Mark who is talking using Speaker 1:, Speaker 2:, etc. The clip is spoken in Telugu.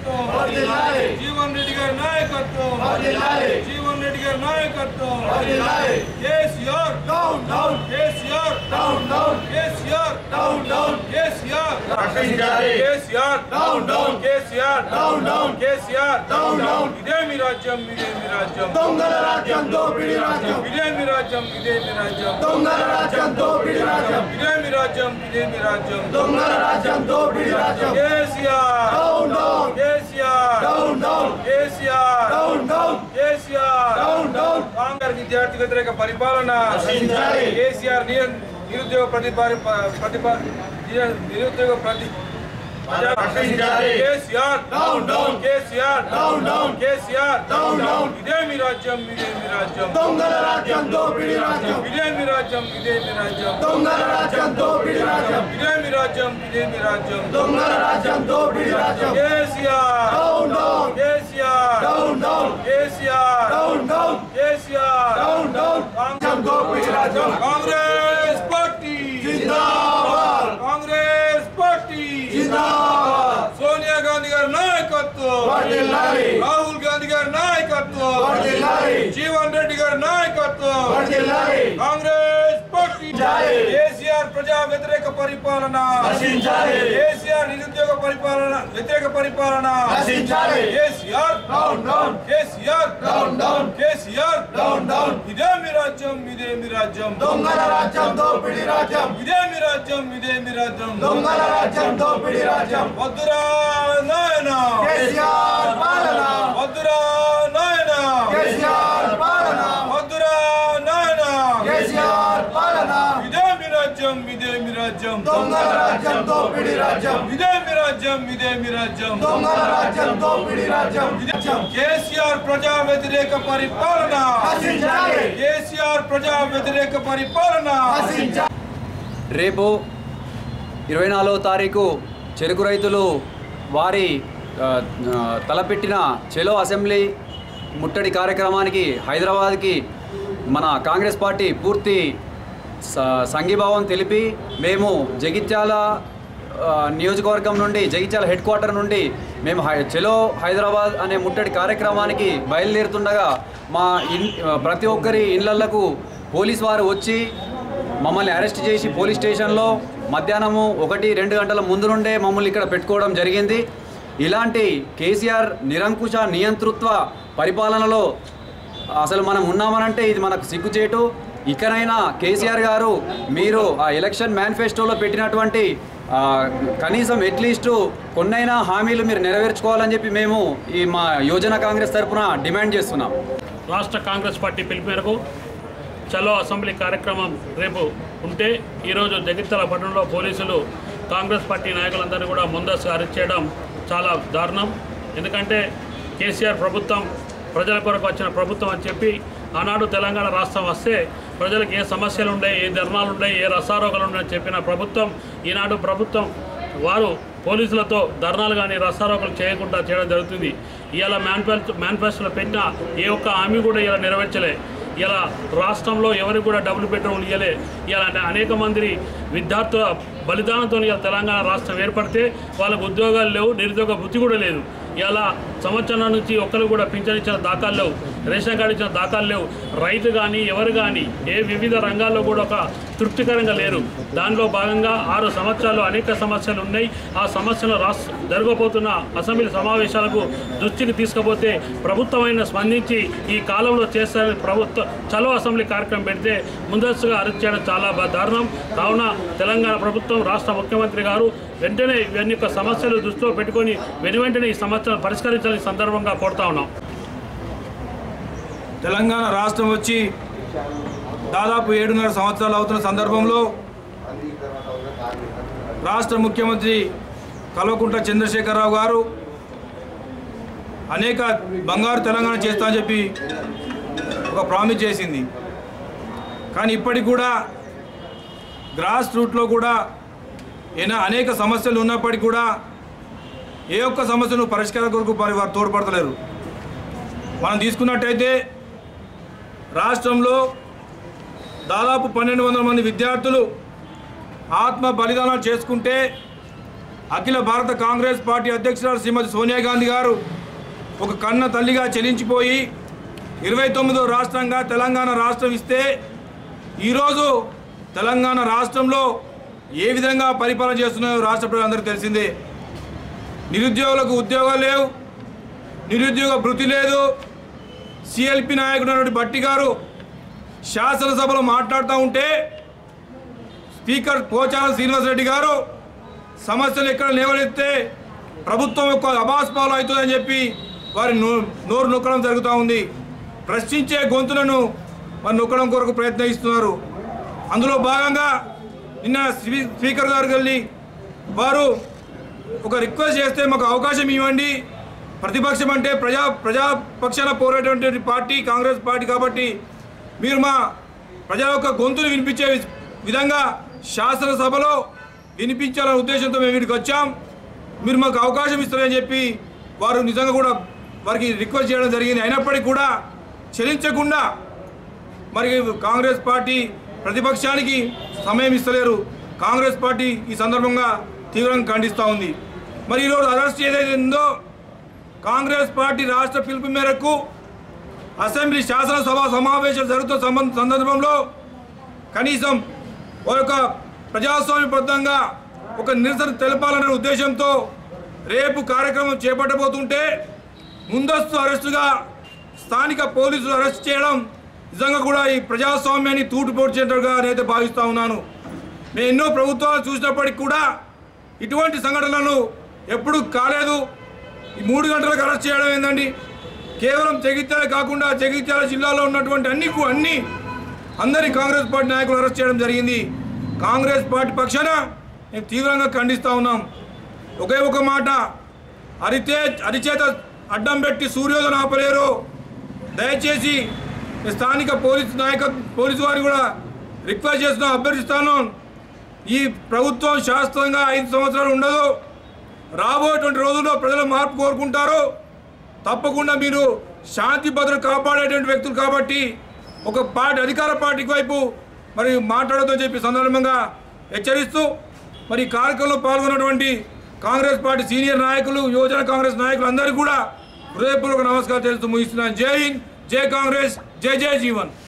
Speaker 1: నాయకత్వం జీవన్ రెడ్డి గారి నాయకత్వం జీవన్ రెడ్డి గారి నాయకత్వం కేసీఆర్ కేసీఆర్ కేసీఆర్ కేసీఆర్ కేసీఆర్ కేసీఆర్ కేసీఆర్ ఇదే మీ రాజ్యం ఇదే మీ రాజ్యం
Speaker 2: దొంగల రాజ్యం దోపిడి రాజ్యం
Speaker 1: ఇదే మీ రాజ్యం ఇదే మీ రాజ్యం
Speaker 2: దొంగల రాజ్యం దోపిడి రాజ్యం
Speaker 1: ఇదే మీ రాజ్యం ఇదే మీ రాజ్యం
Speaker 2: దొంగల రాజ్యం దోపిడి రాజ్యం
Speaker 1: KCR
Speaker 2: down down
Speaker 1: KCR
Speaker 2: down down
Speaker 1: KCR
Speaker 2: down down
Speaker 1: KCR
Speaker 2: down down
Speaker 1: Congress విద్యార్థి వ్యతిరేక పరిపాలన
Speaker 2: నశించాలి.
Speaker 1: కేసీఆర్ నిరు- నిరుద్యోగ ప్రతిపారి ప్రతిపా నిరుద్యోగ ప్రతి
Speaker 2: నశించాలి.
Speaker 1: KCR
Speaker 2: down down
Speaker 1: KCR
Speaker 2: down down
Speaker 1: KCR
Speaker 2: down down
Speaker 1: ఇదే మీ రాజ్యం ఇదే మీ రాజ్యం
Speaker 2: దొంగల రాజ్యం దోపిడి రాజ్యం
Speaker 1: ఇదే మీ రాజ్యం ఇదే మీ రాజ్యం
Speaker 2: దొంగల రాజ్యం దోపిడి రాజ్యం
Speaker 1: ఇదే మీ రాజ్యం ఇదే మీ రాజ్యం
Speaker 2: దొంగల రాజ్యం దోపిడి రాజ్యం
Speaker 1: KCR
Speaker 2: down down
Speaker 1: KCR
Speaker 2: down down
Speaker 1: KCR
Speaker 2: down down
Speaker 1: KCR
Speaker 2: down down రాజ్యం దోపిడి రాజ్యం
Speaker 1: కాంగ్రెస్ పార్టీ
Speaker 2: జిందాబాద్
Speaker 1: కాంగ్రెస్ పార్టీ
Speaker 2: జిందాబాద్
Speaker 1: సోనియా గాంధీ గారి నాయకత్వం
Speaker 2: వర్ధిల్లాలి
Speaker 1: రాహుల్ గాంధీ గారి నాయకత్వం
Speaker 2: వర్ధిల్లాలి
Speaker 1: జీవన్ రెడ్డి గారి నాయకత్వం
Speaker 2: వర్ధిల్లాలి
Speaker 1: కాంగ్రెస్ పార్టీ
Speaker 2: జై.
Speaker 1: కేసీఆర్ ప్రజా వ్యతిరేక పరిపాలన
Speaker 2: నశించాలి
Speaker 1: కేసీఆర్ నిరుద్యోగ పరిపాలన వ్యతిరేక పరిపాలన
Speaker 2: నశించాలి
Speaker 1: KCR
Speaker 2: down down
Speaker 1: KCR
Speaker 2: down down
Speaker 1: KCR
Speaker 2: down down
Speaker 1: ఇదే మీ రాజ్యం ఇదే మీ రాజ్యం
Speaker 2: దొంగల రాజ్యం దోపిడి రాజ్యం
Speaker 1: ఇదే మీ రాజ్యం ఇదే మీ రాజ్యం
Speaker 2: దొంగల రాజ్యం దోపిడి రాజ్యం
Speaker 1: వద్దురా నాయన
Speaker 2: కేసీఆర్ పాలన
Speaker 1: వద్దురా నాయన
Speaker 2: కేసీఆర్ పాలన
Speaker 1: వద్దురా నాయన
Speaker 2: కేసీఆర్ పాలన
Speaker 1: ఇదే మీ రాజ్యం ఇదే మీ రాజ్యం
Speaker 2: దొంగల రాజ్యం దోపిడి రాజ్యం
Speaker 1: ఇదే మీ రాజ్యం ఇదే మీ రాజ్యం
Speaker 2: దొంగల రాజ్యం దోపిడి రాజ్యం
Speaker 1: ఇదే కేసీఆర్ ప్రజా వ్యతిరేక పరిపాలన
Speaker 2: నశించాలి
Speaker 1: కేసీఆర్ ప్రజా వ్యతిరేక పరిపాలన
Speaker 2: నశించాలి
Speaker 3: రేపు ఇరవై నాలుగో తారీఖు చెరుకు రైతులు వారి ఆ, ఆ, తలపెట్టిన చెలో అసెంబ్లీ ముట్టడి కార్యక్రమానికి హైదరాబాద్కి మన కాంగ్రెస్ పార్టీ పూర్తి స- సంఘీభావం తెలిపి మేము జగిత్యాల ఆ, నియోజకవర్గం నుండి జగిత్యాల హెడ్ క్వార్టర్ నుండి మేము హై చెలో హైదరాబాద్ అనే ముట్టడి కార్యక్రమానికి బయలుదేరుతుండగా మా ఇన్ ప్రతి ఒక్కరి ఇళ్లకు పోలీస్ వారు వచ్చి మమ్మల్ని అరెస్ట్ చేసి పోలీస్ స్టేషన్లో మధ్యాహ్నము ఒకటి రెండు గంటల ముందు నుండే మమ్మల్ని ఇక్కడ పెట్టుకోవడం జరిగింది ఇలాంటి కేసీఆర్ నిరంకుశ నియంతృత్వ పరిపాలనలో అసలు మనం ఉన్నామనంటే ఇది మనకు సిగ్గుచేటు ఇకనైనా కేసీఆర్ గారు మీరు ఆ ఎలక్షన్ మేనిఫెస్టోలో పెట్టినటువంటి ఆ, కనీసం అట్లీస్ట్ కొన్నైనా హామీలు మీరు నెరవేర్చుకోవాలని చెప్పి మేము ఈ మా యోజన కాంగ్రెస్ తరఫున డిమాండ్ చేస్తున్నాం
Speaker 4: రాష్ట్ర కాంగ్రెస్ పార్టీ పిలుపు మేరకు చలో అసెంబ్లీ కార్యక్రమం రేపు ఉంటే ఈరోజు జగిత్యాల పట్టణంలో పోలీసులు కాంగ్రెస్ పార్టీ నాయకులందరినీ కూడా ముందస్తు అరెస్ట్ చేయడం చాలా దారుణం ఎందుకంటే కేసీఆర్ ప్రభుత్వం ప్రజల కొరకు వచ్చిన ప్రభుత్వం అని చెప్పి ఆనాడు తెలంగాణ రాష్ట్రం వస్తే ప్రజలకు ఏ సమస్యలు ఉన్నాయి ఏ ధర్నాలు ఉన్నాయి ఏ రసారోగాలు ఉన్నాయని చెప్పిన ప్రభుత్వం ఈనాడు ప్రభుత్వం వారు పోలీసులతో ధర్నాలు కానీ రస్తారోకలు చేయకుండా చేయడం జరుగుతుంది ఇలా మేనిఫెస్టో మేనిఫెస్టోలో పెట్టిన ఏ ఒక్క హామీ కూడా ఇలా నెరవేర్చలే ఇలా రాష్ట్రంలో ఎవరికి కూడా డబుల్ బెడ్రూమ్లు ఇవ్వలే ఇలా అనేక మంది విద్యార్థుల బలిదానంతో ఇలా తెలంగాణ రాష్ట్రం ఏర్పడితే వాళ్ళకు ఉద్యోగాలు లేవు నిరుద్యోగ వృత్తి కూడా లేదు ఇలా సంవత్సరం నుంచి ఒక్కరు కూడా పింఛన్ ఇచ్చిన దాఖలు లేవు రేషన్ కార్డు ఇచ్చిన దాఖలు లేవు రైతు కానీ ఎవరు కానీ ఏ వివిధ రంగాల్లో కూడా ఒక తృప్తికరంగా లేరు దానిలో భాగంగా ఆరు సంవత్సరాలు అనేక సమస్యలు ఉన్నాయి ఆ సమస్యలు రాష్ట్ర జరగబోతున్న అసెంబ్లీ సమావేశాలకు దృష్టికి తీసుకుపోతే ప్రభుత్వమైన స్పందించి ఈ కాలంలో చేస్తారని ప్రభుత్వ చలో అసెంబ్లీ కార్యక్రమం పెడితే ముందస్తుగా అరెస్ట్ చేయడం చాలా బా- దారుణం కావున తెలంగాణ ప్రభుత్వం రాష్ట్ర ముఖ్యమంత్రి గారు వెంటనే ఇవన్నీ యొక్క సమస్యలు దృష్టిలో పెట్టుకొని వెను వెంటనే ఈ సమస్యలను పరిష్కరించాలని ఈ సందర్భంగా కోరుతా ఉన్నాం
Speaker 1: తెలంగాణ రాష్ట్రం వచ్చి దాదాపు ఏడున్నర సంవత్సరాలు అవుతున్న సందర్భంలో రాష్ట్ర ముఖ్యమంత్రి కల్వకుంట్ల చంద్రశేఖరరావు గారు అనేక బంగారు తెలంగాణ చేస్తా అని చెప్పి ఒక ప్రామిస్ చేసింది కానీ ఇప్పటికి కూడా గ్రాస్ రూట్లో కూడా ఏనా అనేక సమస్యలు ఉన్నప్పటికీ కూడా ఏ ఒక్క సమస్యను పరిష్కారం కొరకు మరి వారు తోడ్పడతలేరు మనం తీసుకున్నట్టయితే రాష్ట్రంలో దాదాపు పన్నెండు వందల మంది విద్యార్థులు ఆత్మ బలిదానాలు చేసుకుంటే అఖిల భారత కాంగ్రెస్ పార్టీ అధ్యక్షురాలు శ్రీమతి సోనియా గాంధీ గారు ఒక కన్న తల్లిగా చెలించిపోయి ఇరవై తొమ్మిదో రాష్ట్రంగా తెలంగాణ రాష్ట్రం ఇస్తే ఈరోజు తెలంగాణ రాష్ట్రంలో ఏ విధంగా పరిపాలన చేస్తున్నాయో రాష్ట్ర ప్రజలందరికీ తెలిసిందే నిరుద్యోగులకు ఉద్యోగాలు లేవు నిరుద్యోగ భృతి లేదు సిఎల్పి నాయకుడు అయినటువంటి భట్టి గారు శాసనసభలో మాట్లాడుతూ ఉంటే స్పీకర్ పోచారం శ్రీనివాసరెడ్డి గారు సమస్యలు ఎక్కడ లేవనెత్తే ప్రభుత్వం యొక్క అబాస్పాలు అవుతుందని చెప్పి వారి నో- నోరు నొక్కడం జరుగుతూ ఉంది ప్రశ్నించే గొంతులను వారు నొక్కడం కొరకు ప్రయత్నిస్తున్నారు అందులో భాగంగా నిన్న స్పీ- స్పీకర్ గారికి వెళ్ళి వారు ఒక రిక్వెస్ట్ చేస్తే మాకు అవకాశం ఇవ్వండి ప్రతిపక్షం అంటే ప్రజా ప్రజాపక్షాన పోరాటటువంటి పార్టీ కాంగ్రెస్ పార్టీ కాబట్టి మీరు మా ప్రజల యొక్క గొంతులు వినిపించే వి- విధంగా శాసనసభలో వినిపించాలనే ఉద్దేశంతో మేము వీడికి వచ్చాం మీరు మాకు అవకాశం ఇస్తారని చెప్పి వారు నిజంగా కూడా వారికి రిక్వెస్ట్ చేయడం జరిగింది అయినప్పటికీ కూడా చెల్లించకుండా మరి కాంగ్రెస్ పార్టీ ప్రతిపక్షానికి సమయం ఇస్తలేరు కాంగ్రెస్ పార్టీ ఈ సందర్భంగా తీవ్రంగా ఖండిస్తూ ఉంది మరి ఈరోజు అరెస్ట్ ఏదైతే ఉందో కాంగ్రెస్ పార్టీ రాష్ట్ర పిలుపు మేరకు అసెంబ్లీ శాసనసభ సమావేశాలు జరుగుతున్న సంబంధ సందర్భంలో కనీసం ఒక యొక్క ప్రజాస్వామ్యబద్ధంగా ఒక నిరసన తెలపాలనే ఉద్దేశంతో రేపు కార్యక్రమం చేపట్టబోతుంటే ముందస్తు అరెస్టుగా స్థానిక పోలీసులు అరెస్ట్ చేయడం నిజంగా కూడా ఈ ప్రజాస్వామ్యాన్ని తూటుపోడ్చేట్టుగా నేనైతే భావిస్తూ ఉన్నాను మేము ఎన్నో ప్రభుత్వాలు చూసినప్పటికీ కూడా ఇటువంటి సంఘటనలు ఎప్పుడు కాలేదు ఈ మూడు గంటలకు అరెస్ట్ చేయడం ఏందండి కేవలం జగిత్యాల కాకుండా జగిత్యాల జిల్లాలో ఉన్నటువంటి అన్ని కు- అన్ని అందరి కాంగ్రెస్ పార్టీ నాయకులు అరెస్ట్ చేయడం జరిగింది కాంగ్రెస్ పార్టీ పక్షాన మేము తీవ్రంగా ఖండిస్తూ ఉన్నాం ఒకే ఒక మాట అరితే అరిచేత అడ్డం పెట్టి సూర్యోదయం ఆపలేరు దయచేసి స్థానిక పోలీసు నాయక పోలీసు వారిని కూడా రిక్వెస్ట్ చేస్తున్నాం అభ్యర్థిస్తాను ఈ ప్రభుత్వం శాస్త్రంగా ఐదు సంవత్సరాలు ఉండదు రాబోయేటువంటి రోజుల్లో ప్రజలు మార్పు కోరుకుంటారు తప్పకుండా మీరు శాంతి భద్రత కాపాడేటువంటి వ్యక్తులు కాబట్టి ఒక పార్టీ అధికార పార్టీకి వైపు మరి మాట్లాడొద్దని చెప్పి సందర్భంగా హెచ్చరిస్తూ మరి ఈ కార్యక్రమంలో పాల్గొన్నటువంటి కాంగ్రెస్ పార్టీ సీనియర్ నాయకులు యువజన కాంగ్రెస్ నాయకులు అందరికీ కూడా హృదయపూర్వక నమస్కారం తెలుస్తూ ముగిస్తున్నాను జై హింద్ జై కాంగ్రెస్ జై జై జీవన్